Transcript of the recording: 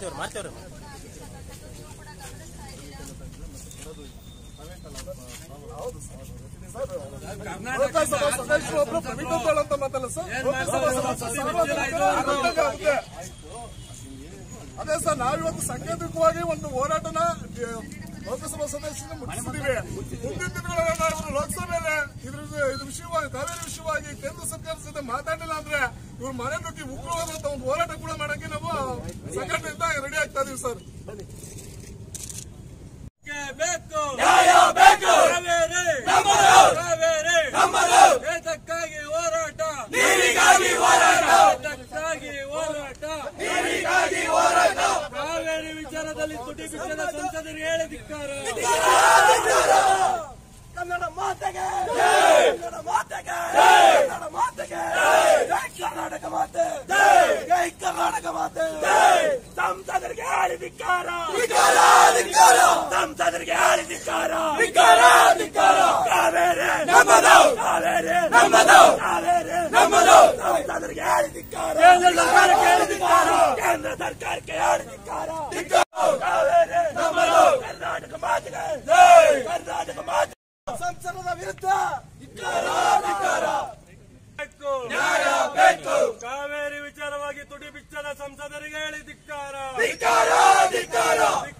ಮಾಡ್ತೇವ್ರಿ ಮಾಡ್ತೇವ್ರಿ ಲೋಕಸಭಾ ಸದಸ್ಯರು ಒಬ್ರು ಪ್ರವೀಣ್ ಗೌಡ ಅಂತ ಮಾತಲ್ಲ ಸರ್ ಲೋಕಸಭಾ ಸದಸ್ಯರು ಸಾರ್ವಜನಿಕರ ಅಗತ್ಯ ಆಗುತ್ತೆ. ಅದೇ ಸರ್ ನಾವಿವತ್ತು ಸಾಂಕೇತಿಕವಾಗಿ ಒಂದು ಹೋರಾಟನ ಆ, ಲೋಕಸಭಾ ಸದಸ್ಯರಿಗೆ ಮುಟ್ಟಿಸಿದ್ದೀವಿ ಮುಂದಿನ ದಿನಗಳಲ್ಲಿ ನಾವು ಲೋಕಸಭೆಯಲ್ಲಿ ಇದ್ರ ಇದು ವಿಷಯವಾಗಿ ಕಾವೇರಿ ವಿಷಯವಾಗಿ ಕೇಂದ್ರ ಸರ್ಕಾರದ ಜೊತೆ ಮಾತಾಡಲಿಲ್ಲ ಅಂದ್ರೆ ಇವ್ರು ಮನೆ ನುಗ್ಗಿ ಉಗ್ರವಾದಂತ ಒಂದು ಹೋರಾಟ ಕೂಡ ಮಾಡಕ್ಕೆ ನಾವು ಸಂಘಟನೆಯಿಂದ ರೆಡಿ ಆಗ್ತಾ ಇದೀವಿ ಸರ್ ಬೇಕು ನ್ಯಾಯ ಬೇಕು ಕಾವೇರಿ ಕಾವೇರಿ ಏತಕ್ಕಾಗಿ ಹೋರಾಟ ನೀರಿಗಾಗಿ ಹೋರಾಟ ಏತಕ್ಕಾಗಿ ಹೋರಾಟ ನೀರಿಗಾಗಿ ಹೋರಾಟ ಕಾವೇರಿ ವಿಚಾರದಲ್ಲಿ ತುಟಿ ಬಿಚ್ಚದ ಸಂಸದರಿಗೆ ಹೇಳಿ ಧಿಕ್ಕಾರ ಕನ್ನಡ ಮಾತೆಗೆ ಕನ್ನಡ ಮಾತೆಗೆ ಕನ್ನಡ ಮಾತೆಗೆ ಜೈ ಕರ್ನಾಟಕ ಮಾತೆ ಜೈ ಕರ್ನಾಟಕ ಮಾತೆ ಸಂಸದರಿಗೆ ಹೇಳಿದಿಕ್ಕಾರ ಸಂಸದರಿಗೆ ಹೇಳಿದಿಕ್ಕಾರ ಕಾವೇರಿ ನಮ್ಮದು ಕಾವೇರಿ ನಮ್ಮದು ಕಾವೇರಿ ನಮ್ಮದು ಸಂಸದರಿಗೆ ಹೇಳಿದಿಕ್ಕಾರ ಕೇಂದ್ರ ಸರ್ಕಾರಕ್ಕೆ ಹೇಳಿದಿಕ್ಕಾರ ಕೇಂದ್ರ ಸರ್ಕಾರಕ್ಕೆ ಹೇಳಿದಿಕ್ಕಾರ ಕಾವೇರಿ ನಮ್ಮದು ಕರ್ನಾಟಕ ಮಾತಿಗೆ ಕರ್ನಾಟಕ ಮಾತಿಗೆ ಸಂಸದರ ವಿರುದ್ಧ ಬೇಕು ನ್ಯಾಯ ಬೇಕು ಕಾವೇರಿ ವಿಚಾರವಾಗಿ ತುಟಿ ಬಿಚ್ಚದ ಸಂಸದರಿಗೆ ಹೇಳಿ ಧಿಕ್ಕಾರ ಧಿಕ್ಕಾರ